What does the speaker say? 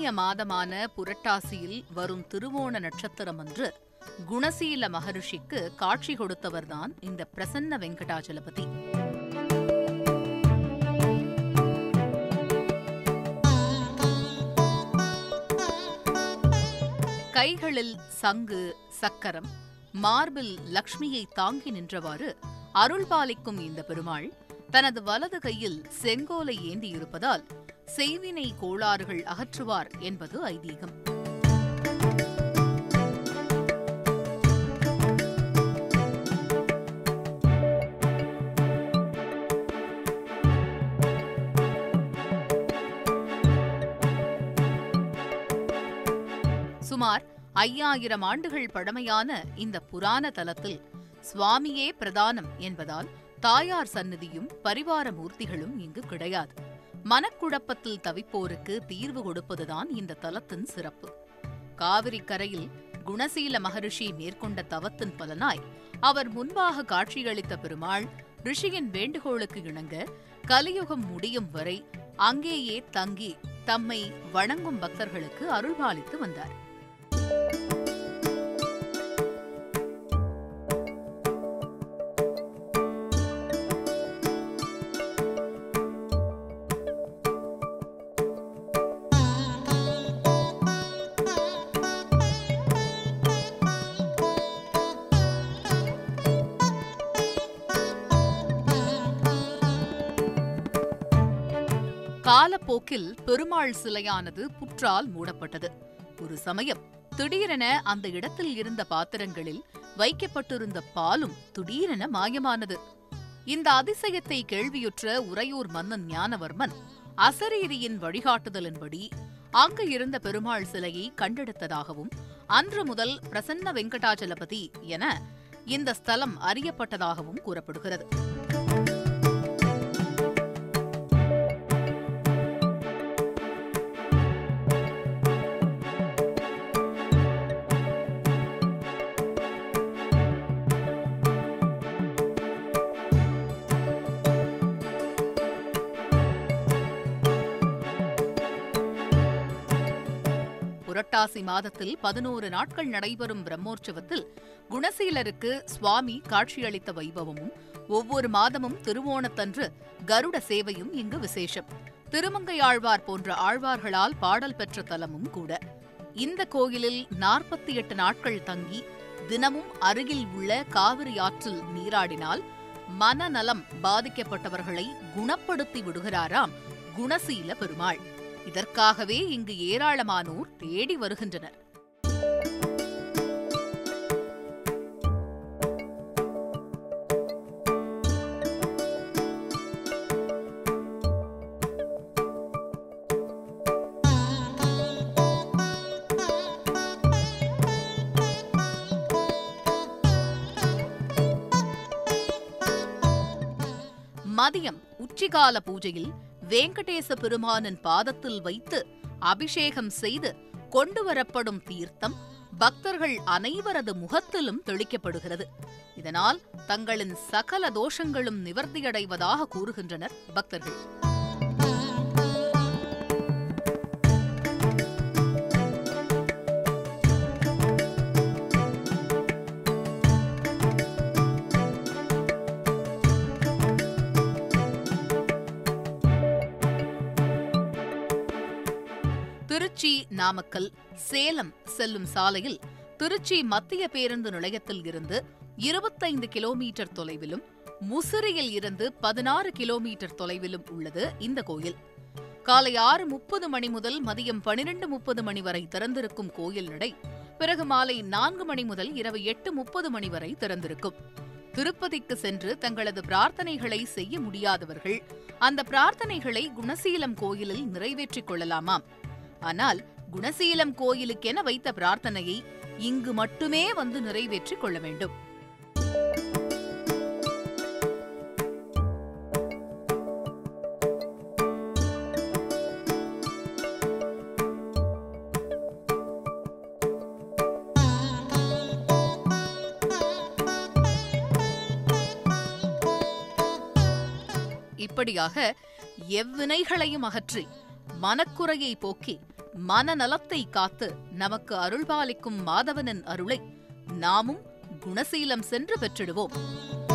புண்ணிய மாதமான புரட்டாசியில் வரும் திருவோண நட்சத்திரம் அன்று குணசீல மகரிஷிக்கு காட்சி கொடுத்தவர்தான் இந்த பிரசன்ன வெங்கடாச்சலபதி கைகளில் சங்கு சக்கரம் மார்பில் லக்ஷ்மியை தாங்கி நின்றவாறு அருள்பாலிக்கும் இந்த பெருமாள் தனது வலது கையில் செங்கோலை ஏந்தியிருப்பதால் செய்வினை கோளாறுகள் அகற்றுவார் என்பது ஐதீகம் சுமார் ஐயாயிரம் ஆண்டுகள் பழமையான இந்த புராண தலத்தில் சுவாமியே பிரதானம் என்பதால் தாயார் சந்நிதியும் பரிவார மூர்த்திகளும் இங்கு கிடையாது மனக்குழப்பத்தில் தவிப்போருக்கு தீர்வு கொடுப்பதுதான் இந்த தலத்தின் சிறப்பு காவிரி கரையில் குணசீல மகரிஷி மேற்கொண்ட தவத்தின் பலனாய் அவர் முன்பாக காட்சியளித்த பெருமாள் ரிஷியின் வேண்டுகோளுக்கு இணங்க கலியுகம் முடியும் வரை அங்கேயே தங்கி தம்மை வணங்கும் பக்தர்களுக்கு அருள்பாலித்து வந்தார் காலப்போக்கில் பெருமாள் சிலையானது புற்றால் மூடப்பட்டது ஒரு சமயம் திடீரென அந்த இடத்தில் இருந்த பாத்திரங்களில் வைக்கப்பட்டிருந்த பாலும் திடீரென மாயமானது இந்த அதிசயத்தை கேள்வியுற்ற உறையூர் மன்னன் ஞானவர்மன் அசரீரியின் வழிகாட்டுதலின்படி அங்கு இருந்த பெருமாள் சிலையை கண்டெடுத்ததாகவும் அன்று முதல் பிரசன்ன வெங்கடாச்சலபதி என இந்த ஸ்தலம் அறியப்பட்டதாகவும் கூறப்படுகிறது புரட்டாசி மாதத்தில் பதினோரு நாட்கள் நடைபெறும் பிரம்மோற்சவத்தில் குணசீலருக்கு சுவாமி காட்சியளித்த வைபவமும் ஒவ்வொரு மாதமும் திருவோணத்தன்று கருட சேவையும் இங்கு விசேஷம் திருமங்கையாழ்வார் போன்ற ஆழ்வார்களால் பாடல் பெற்ற தலமும் கூட இந்த கோயிலில் நாற்பத்தி எட்டு நாட்கள் தங்கி தினமும் அருகில் உள்ள காவிரி ஆற்றில் நீராடினால் மனநலம் பாதிக்கப்பட்டவர்களை குணப்படுத்தி விடுகிறாராம் குணசீல பெருமாள் இதற்காகவே இங்கு ஏராளமானோர் தேடி வருகின்றனர் மதியம் உச்சிகால பூஜையில் வேங்கடேச பெருமானின் பாதத்தில் வைத்து அபிஷேகம் செய்து கொண்டு வரப்படும் தீர்த்தம் பக்தர்கள் அனைவரது முகத்திலும் தெளிக்கப்படுகிறது இதனால் தங்களின் சகல தோஷங்களும் நிவர்த்தியடைவதாக கூறுகின்றனர் பக்தர்கள் திருச்சி நாமக்கல் சேலம் செல்லும் சாலையில் திருச்சி மத்திய பேருந்து நிலையத்தில் இருந்து இருபத்தைந்து கிலோமீட்டர் தொலைவிலும் முசிறியில் இருந்து பதினாறு கிலோமீட்டர் தொலைவிலும் உள்ளது இந்த கோயில் காலை ஆறு முப்பது மணி முதல் மதியம் பனிரெண்டு முப்பது மணி வரை திறந்திருக்கும் கோயில் நடை பிறகு மாலை நான்கு மணி முதல் இரவு எட்டு முப்பது மணி வரை திறந்திருக்கும் திருப்பதிக்கு சென்று தங்களது பிரார்த்தனைகளை செய்ய முடியாதவர்கள் அந்த பிரார்த்தனைகளை குணசீலம் கோயிலில் நிறைவேற்றிக் கொள்ளலாமாம் ஆனால் குணசீலம் கோயிலுக்கென வைத்த பிரார்த்தனையை இங்கு மட்டுமே வந்து நிறைவேற்றிக் கொள்ள வேண்டும் இப்படியாக எவ்வினைகளையும் அகற்றி மனக்குறையை போக்கி மனநலத்தை காத்து நமக்கு அருள்பாலிக்கும் மாதவனின் அருளை நாமும் குணசீலம் சென்று பெற்றிடுவோம்